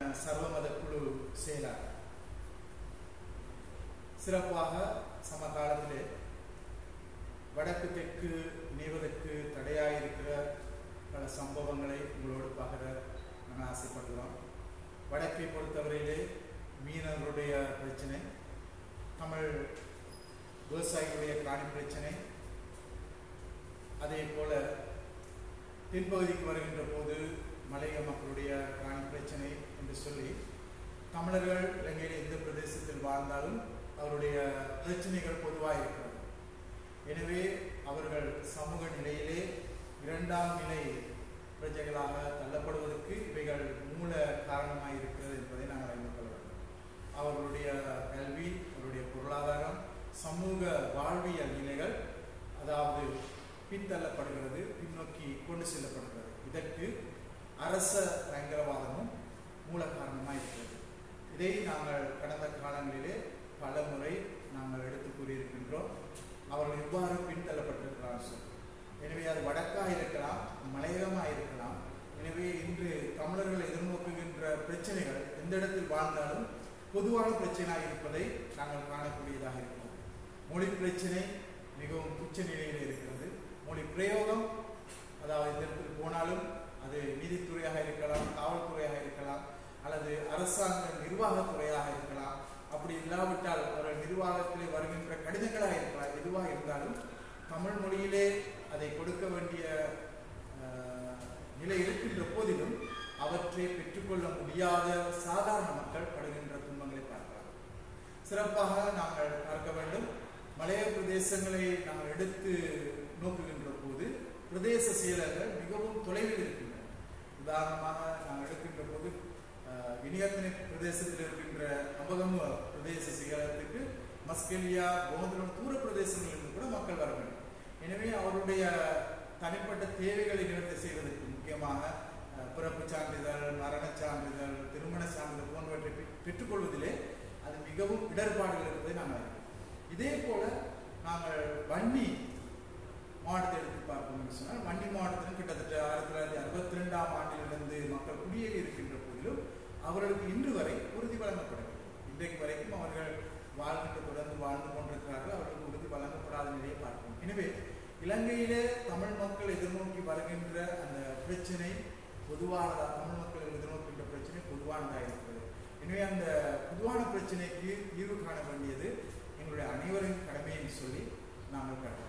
சர்வமத குழு செயலாளர் சிறப்பாக சமகாலத்திலே வடக்கு தெற்கு இணைவதற்கு தடையாயிருக்கிற பல சம்பவங்களை உங்களோடு பகிர நான் ஆசைப்படுகிறோம் வடக்கை பொறுத்தவரையிலே மீனவர்களுடைய பிரச்சனை தமிழ் விவசாயிகளுடைய காணி பிரச்சனை அதே போல தென்பகுதிக்கு வருகின்ற போது மலைய மக்களுடைய காணி பிரச்சனை என்று சொல்லி தமிழர்கள் இலங்கையில் எந்த பிரதேசத்தில் வாழ்ந்தாலும் அவருடைய பிரச்சனைகள் பொதுவாக இருக்கிறது எனவே அவர்கள் சமூக நிலையிலே இரண்டாம் நிலை பிரஜைகளாக தள்ளப்படுவதற்கு இவைகள் மூல காரணமாக இருக்கிறது என்பதை நாங்கள் அறிந்து கொள்ள வேண்டும் அவர்களுடைய கல்வி அவருடைய பொருளாதாரம் சமூக வாழ்வியல் நிலைகள் அதாவது பின்தள்ளப்படுகிறது பின்னோக்கி கொண்டு செல்லப்படுகிறது இதற்கு அரச பயங்கரவாதமும் மூல காரணமாக இருக்கிறது இதை நாங்கள் கடந்த காலங்களிலே பல முறை நாங்கள் எடுத்து கூறியிருக்கின்றோம் அவர்கள் இவ்வாறு பின்தள்ளப்பட்டிருக்கிறார்கள் சொல்லி எனவே அது வடக்காக இருக்கலாம் மலையகமாக இருக்கலாம் எனவே இன்று தமிழர்கள் எதிர்நோக்குகின்ற பிரச்சனைகள் எந்த இடத்தில் வாழ்ந்தாலும் பொதுவான பிரச்சனையாக இருப்பதை நாங்கள் காணக்கூடியதாக இருக்கிறது மொழி பிரச்சனை மிகவும் உச்ச நிலையில் இருக்கிறது மொழி பிரயோகம் அதாவது இதற்கு போனாலும் அது நீதித்துறையாக இருக்கலாம் காவல்துறையாக இருக்கலாம் அல்லது அரசாங்க நிர்வாகத்துறையாக இருக்கலாம் அப்படி இல்லாவிட்டால் அவர்கள் நிர்வாகத்திலே வருகின்ற கடிதங்களாக இருக்கலாம் எதுவாக இருந்தாலும் தமிழ் மொழியிலே அதை கொடுக்க வேண்டிய நிலை இருக்கின்ற போதிலும் அவற்றை பெற்றுக்கொள்ள முடியாத சாதாரண மக்கள் படுகின்ற துன்பங்களை பார்க்கலாம் சிறப்பாக நாங்கள் பார்க்க வேண்டும் மலைய பிரதேசங்களை நாங்கள் எடுத்து நோக்குகின்ற போது பிரதேச செயலர்கள் மிகவும் தொலைவில் இருக்கின்றன உதாரணமாக நாங்கள் எடுக்கின்ற போது வினியத்தினை பிரதேசத்தில் இருக்கின்ற அபகம பிரதேச செயலகத்துக்கு மஸ்கெலியா கோந்திரம் தூர பிரதேசங்களிலிருந்து கூட மக்கள் வர வேண்டும் எனவே அவருடைய தனிப்பட்ட தேவைகளை நிவர்த்தி செய்வதற்கு முக்கியமாக பிறப்பு சான்றிதழ் மரண சான்றிதழ் திருமண சான்றிதழ் போன்றவற்றை பெற்றுக்கொள்வதிலே அது மிகவும் இடர்பாடுகள் இருப்பதை நாங்கள் அறிவோம் இதே போல நாங்கள் வன்னி மாவட்டத்தை எடுத்து பார்ப்போம் என்று சொன்னால் வன்னி மாவட்டத்தில் கிட்டத்தட்ட ஆயிரத்தி தொள்ளாயிரத்தி அறுபத்தி ரெண்டாம் ஆண்டிலிருந்து மக்கள் குடியேறி இருக்கின்ற போதிலும் அவர்களுக்கு இன்று வரை உறுதி வழங்கப்படவில்லை இன்றைக்கு வரைக்கும் அவர்கள் வாழ்கின்ற தொடர்ந்து வாழ்ந்து கொண்டிருக்கிறார்கள் அவர்களுக்கு உறுதி வழங்கப்படாத நிலையை பார்ப்போம் எனவே இலங்கையிலே தமிழ் மக்கள் எதிர்நோக்கி வருகின்ற அந்த பிரச்சனை பொதுவானதா தமிழ் மக்கள் எதிர்நோக்கின்ற பிரச்சனை பொதுவானதாக இருக்கிறது எனவே அந்த பொதுவான பிரச்சனைக்கு தீர்வு காண வேண்டியது எங்களுடைய அனைவரின் கடமை என்று சொல்லி நாங்கள் கருதுகிறோம்